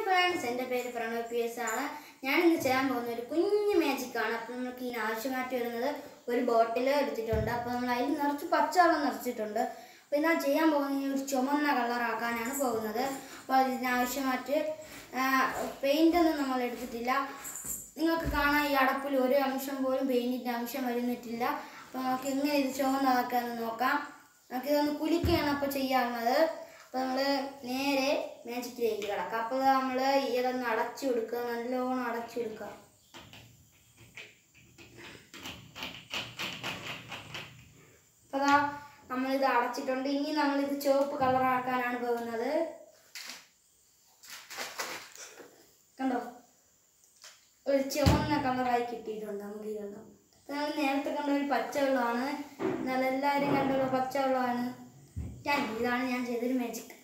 friends എൻ്റെ പേര് Pranav P S ആണ് ഞാൻ ഇന്ന് ചെയ്യാൻ പോകുന്ന ഒരു കുഞ്ഞു മാജിക് ആണ് അപ്പോൾ നമുക്ക് ഇതിന് ആവശ്യമായിട്ട് വരുന്നത് ഒരു ബോട്ടിൽ എടുത്തിട്ടുണ്ട് അപ്പോൾ നമ്മൾ അതിൽ നിറച്ച് പച്ചവെള്ളം നിറച്ചിട്ടുണ്ട് അപ്പോൾ ഞാൻ ചെയ്യാൻ പോകുന്ന ഈ ഒരു ചുമന്ന കളറാക്കാനാണ് പോകുന്നത് അപ്പോൾ അതിനാവശ്യമായിട്ട് പെയിൻ്റ് ഒന്നും നമ്മൾ എടുത്തിട്ടില്ല നിങ്ങൾക്ക് കാണാൻ ഈ അടപ്പിൽ ഒരു അംശം പോലും പെയിൻറ്റിൻ്റെ അംശം വരുന്നിട്ടില്ല അപ്പോൾ നമുക്ക് എങ്ങനെ ഇത് ചുവന്നതാക്കാമെന്ന് നോക്കാം നമുക്ക് ഇതൊന്ന് കുലിക്കുകയാണ് അപ്പോൾ ചെയ്യാവുന്നത് അപ്പോൾ നമ്മൾ നേരെ മാജിക്കിലേക്ക് കിടക്കാം അപ്പോൾ നമ്മൾ ഇതൊന്ന് അടച്ചു കൊടുക്കുക നല്ലോണം അടച്ചു കൊടുക്കുക അപ്പോൾ ദാ നമ്മളിത് അടച്ചിട്ടുണ്ട് ഇനി നമ്മളിത് ചുവപ്പ് കളറാക്കാനാണ് പോകുന്നത് കണ്ടോ ഒരു ചുവന്ന കളറായി കിട്ടിയിട്ടുണ്ട് നമുക്ക് ഈ വെള്ളം അപ്പോൾ നമ്മൾ നേരത്തെ കണ്ട ഒരു പച്ചവെള്ളമാണ് എന്നാൽ എല്ലാവരും കണ്ട ഒരു പച്ചവെള്ളമാണ് ഞാൻ ഇതാണ് ഞാൻ ചെയ്തൊരു മാജിക്